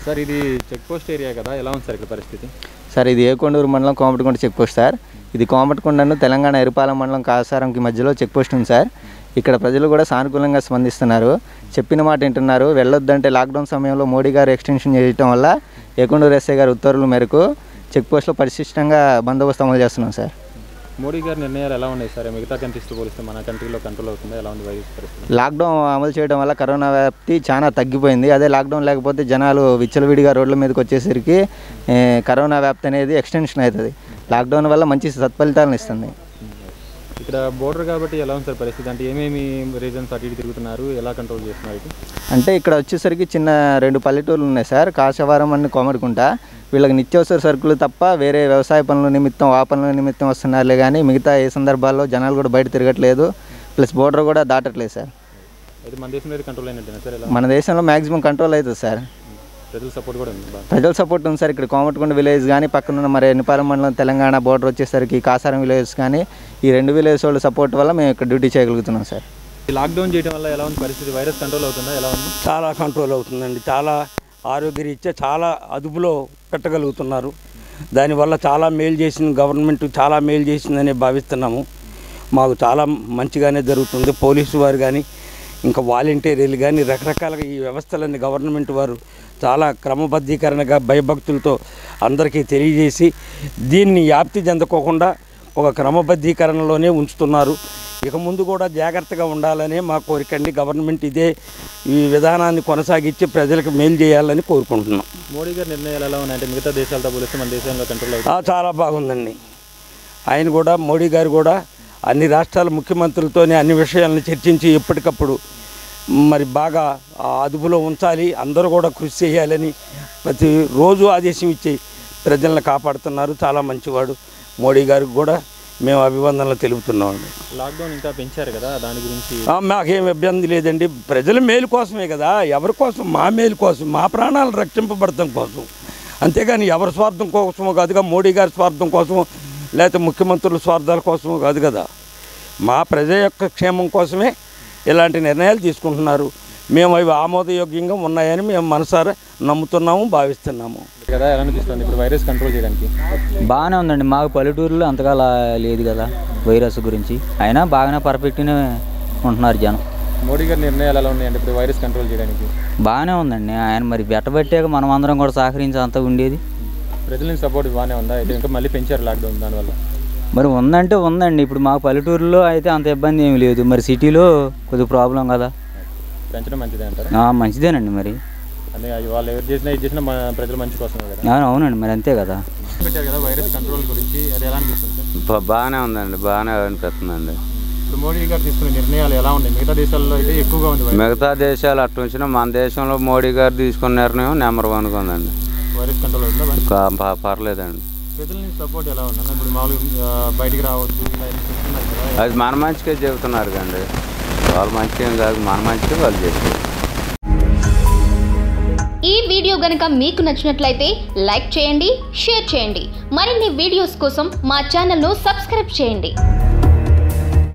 Sir ఇది check post area కదా ఎలా ఉంది సార్ ఇక్కడ పరిస్థితి సార్ ఇది ఏకొండూరు మండలం కోమటికొండ చెక్ పోస్ట్ సార్ ఇది కోమటికొండను తెలంగాణ ఎరుపాలెం మండలం కాసారంకి మధ్యలో చెక్ పోస్ట్ ఉంది సార్ ఇక్కడ ప్రజలు కూడా సానుకూలంగా స్పందిస్తున్నారు చెప్పిన మాట వింటున్నారు వెళ్ళొద్దంటే లాక్డౌన్ సమయంలో మోడీ గారు ఎక్స్టెన్షన్ చేయడం వల్ల ఏకొండూరు ఎస్ఐ గారి ఉత్తర్వుల మేరకు చెక్ పోస్ట్లో పరిశిష్టంగా బందోబస్తు అమలు చేస్తున్నాం సార్ మోడీ గారి నిర్ణయాలు ఎలా ఉన్నాయి సార్ మిగతా కంట్రీస్తో పోలిస్తే మన కంట్రీలో కంట్రోల్ అవుతుందా ఎలా ఉంది వైరస్ పరిస్థితి లాక్డౌన్ అమలు చేయడం వల్ల కరోనా వ్యాప్తి చాలా తగ్గిపోయింది అదే లాక్డౌన్ లేకపోతే జనాలు విచ్చలవిడిగా రోడ్ల మీదకి వచ్చేసరికి ఏ, కరోనా వ్యాప్తి అనేది ఎక్స్టెన్షన్ అవుతుంది లాక్డౌన్ వల్ల మంచి సత్ఫలితాలను ఇస్తుంది ఇక్కడ బోర్డర్ కాబట్టి ఎలా ఉంది సార్ పరిస్థితి అంటే ఏమేమి రీజన్స్ అటు ఇటు తిరుగుతున్నారు ఎలా కంట్రోల్ చేస్తున్నారు ఇటు అంటే ఇక్కడ వచ్చేసరికి చిన్న రెండు పల్లెటూర్లు ఉన్నాయి సార్ కాశవరం అని కోమడుకుంటా వీళ్ళకి నిత్యావసర సరుకులు తప్ప వేరే వ్యవసాయ పనుల నిమిత్తం ఆ పనుల నిమిత్తం వస్తున్నారులే కానీ మిగతా ఏ సందర్భాల్లో జనాలు కూడా బయట తిరగట్లేదు ప్లస్ బోర్డర్ కూడా దాటట్లేదు సార్ అయితే మన దేశంలో అయితే కంట్రోల్ అయినట్టేనా సార్ ఎలా మన దేశంలో మ్యాక్సిమం కంట్రోల్ అవుతుంది సార్ ప్రజల సపోర్ట్ కూడా ఉంది బాగా ప్రజల సపోర్ట్ ఉంది సార్ ఇక్కడ కోమటికొండ విలేజ్ కానీ పక్కనున్న మరి ఎన్నిపాలెం మండలం తెలంగాణ బోర్డర్ వచ్చేసరికి కాసారం విలేజ్ కానీ ఈ రెండు విలేజ్ వాళ్ళ సపోర్ట్ వల్ల మేము ఇక్కడ డ్యూటీ చేయగలుగుతున్నాం సార్ ఈ లాక్డౌన్ చేయడం వల్ల ఎలా ఉంది పరిస్థితి వైరస్ కంట్రోల్ అవుతుందా ఎలా ఉంది చాలా కంట్రోల్ అవుతుందండి చాలా ఆరోగ్యరీత్యా చాలా అదుపులో పెట్టగలుగుతున్నారు దానివల్ల చాలా మేలు చేసింది గవర్నమెంట్ చాలా మేలు చేసిందని భావిస్తున్నాము మాకు చాలా మంచిగానే జరుగుతుంది పోలీసు వారు కానీ ఇంకా వాలంటీర్లు కానీ రకరకాలుగా ఈ వ్యవస్థలన్నీ గవర్నమెంట్ వారు చాలా క్రమబద్ధీకరణగా భయభక్తులతో అందరికీ తెలియజేసి దీన్ని వ్యాప్తి చెందకోకుండా ఒక క్రమబద్ధీకరణలోనే ఉంచుతున్నారు ఇక ముందు కూడా జాగ్రత్తగా ఉండాలనే మా కోరికండి గవర్నమెంట్ ఇదే ఈ విధానాన్ని కొనసాగించి ప్రజలకు మేలు చేయాలని కోరుకుంటున్నాం మోడీ గారి నిర్ణయాలు ఎలా ఉన్నాయి అంటే మిగతా దేశాలతో పోలిస్తే మన దేశంలో కంట్రోల్ అవుతుంది ఆ, చాలా బాగుందండి ఆయన కూడా మోడీ గారు కూడా అన్ని రాష్ట్రాల ముఖ్యమంత్రులతోనే అన్ని విషయాలను చర్చించి ఎప్పటికప్పుడు మరి బాగా ఆ అదుపులో ఉంచాలి అందరూ కూడా కృషి చేయాలని ప్రతి రోజు ఆదేశం ఇచ్చి ప్రజలను కాపాడుతున్నారు చాలా మంచివాడు మోడీ గారికి కూడా మేము అభివందనలు తెలుపుతున్నామండి లాక్డౌన్ ఇంకా పెంచారు కదా దాని గురించి ఆ, మాకేం ఇబ్బంది లేదండి ప్రజల మేలు కోసమే కదా ఎవరి కోసం మా మేలు కోసం మా ప్రాణాలు రక్షింపబడటం కోసం అంతేగాని ఎవరి స్వార్థం కోసమో కాదుగా మోడీ గారి స్వార్థం కోసమో లేకపోతే ముఖ్యమంత్రుల స్వార్థాల కోసమో కాదు కదా మా ప్రజ యొక్క క్షేమం కోసమే ఇలాంటి నిర్ణయాలు తీసుకుంటున్నారు మేము అవి ఆమోదయోగ్యంగా ఉన్నాయని మేము మనసారా నమ్ముతున్నాము భావిస్తున్నాము కదా ఎలా అనిపిస్తుంది ఇప్పుడు వైరస్ కంట్రోల్ చేయడానికి బాగానే ఉందండి మాకు పల్లెటూరులో అంతగా లా- లేదు కదా వైరస్ గురించి అయినా బాగానే పర్ఫెక్ట్గానే ఉంటున్నారు జనం మోడీ గారి నిర్ణయాలు ఎలా ఉన్నాయండి ఇప్పుడు వైరస్ కంట్రోల్ చేయడానికి బాగానే ఉందండి ఆయన మరి బెట్టబట్టాక మనం అందరం కూడా సహకరించి అంత ఉండేది ప్రజల నుంచి సపోర్ట్ బాగానే ఉందా అయితే ఇంకా మళ్ళీ పెంచారు లాక్డౌన్ దానివల్ల మరి ఉందంటే ఉందండి ఇప్పుడు మాకు పల్లెటూరులో అయితే అంత ఇబ్బంది ఏమి లేదు మరి సిటీలో కొద్దిగా ప్రాబ్లం కదా పెంచడం మంచిదే అంటారు ఆ, మంచిదేనండి మరి అంటే అవి వాళ్ళు ఎవరు చేసినా ఇది చేసినా మన ప్రజల మంచి కోసమే కదా ఆ, అవునండి మరి అంతే కదా పెట్టారు కదా వైరస్ కంట్రోల్ గురించి అది ఎలా అనిపిస్తుంది సార్ బా- బాగానే ఉందండి బాగానే అనిపిస్తుందండి ఇప్పుడు మోడీ గారు తీసుకునే నిర్ణయాలు ఎలా ఉన్నాయి మిగతా దేశాల్లో అయితే ఎక్కువగా ఉంది వైరస్ మిగతా దేశాలు అటు వచ్చినా మన దేశంలో మోడీ గారు తీసుకున్న నిర్ణయం నెంబర్ వన్గా ఉందండి వైరస్ కంట్రోల్ అవుతుందా మరి? కా- ప- పర్లేదండి ప్రజల నుంచి సపోర్ట్ ఎలా ఉందన్న ఇప్పుడు మామూలుగా ఆ, బయటికి రావద్దు ఇలా ఏదో చెప్తున్నారు కదా అది మన మంచికే చెబుతున్నారు కండి వాళ్ళు మంచికేం కాదు మన మంచికే వాళ్ళు చెప్తారు ఈ వీడియో గనుక మీకు నచ్చినట్లయితే లైక్ చేయండి షేర్ చేయండి మరిన్ని వీడియోస్ కోసం మా ఛానల్ను సబ్స్క్రైబ్ చేయండి